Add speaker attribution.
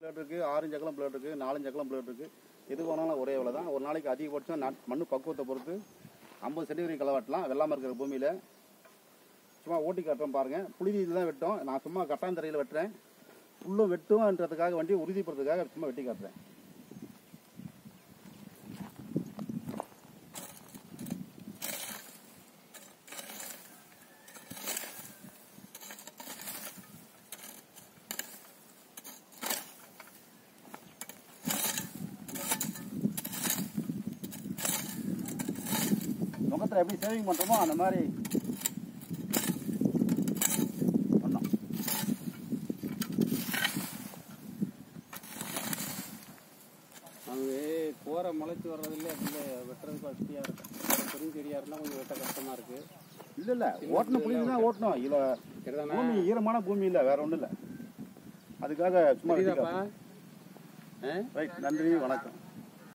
Speaker 1: Plate இருக்குது orange அகலம் plate இருக்குது நாலஞ்சு அகலம் பிளேட் இருக்குது எது வேணாலும் ஒரே வேலை தான் ஒரு நாளைக்கு அதிகபட்சம் நட்- மண்ணு பக்குவத்தை பொறுத்து ஐம்பது சென்டிமீட்டர் களை வெட்டலாம் வெள்ளாமல் இருக்கிற பூமியில் சும்மா ஓட்டி காட்டுறோம் பாருங்கள் புழுதியில் தான் வெட்டோம் நான் சும்மா கட்டாந்தரையில் வெட்டுறேன் உள்ளும் வெட்டும்ன்றதுக்காக வண்டி உறுதிப்படுறதுக்காக சும்மா வெட்டி காட்டுறேன் முகத்தில் எப்படி சேவிங் பண்ணுறோமோ அந்த மாதிரி பண்ணோம்
Speaker 2: அவங்க கோரை முளைச்சி வர்றதில்ல அப்படியே வெட்டுறதுக்கு வசதியாக இருக்கும் பெரும் செடியாக இருந்தால் கொஞ்சம் வெட்ட கஷ்டமாக இருக்குது
Speaker 1: இல்லை இல்லை ஓட்டணும் புளிஞ்சு தான் ஓட்டணும் இதில் பூமி ஈரமான பூமி இல்லை வேற ஒன்றும் இல்லை அதுக்காக சும்மா வெட்டி
Speaker 2: புரியுதாப்பா
Speaker 1: காட்டுறேன். ரைட் நன்றி வணக்கம்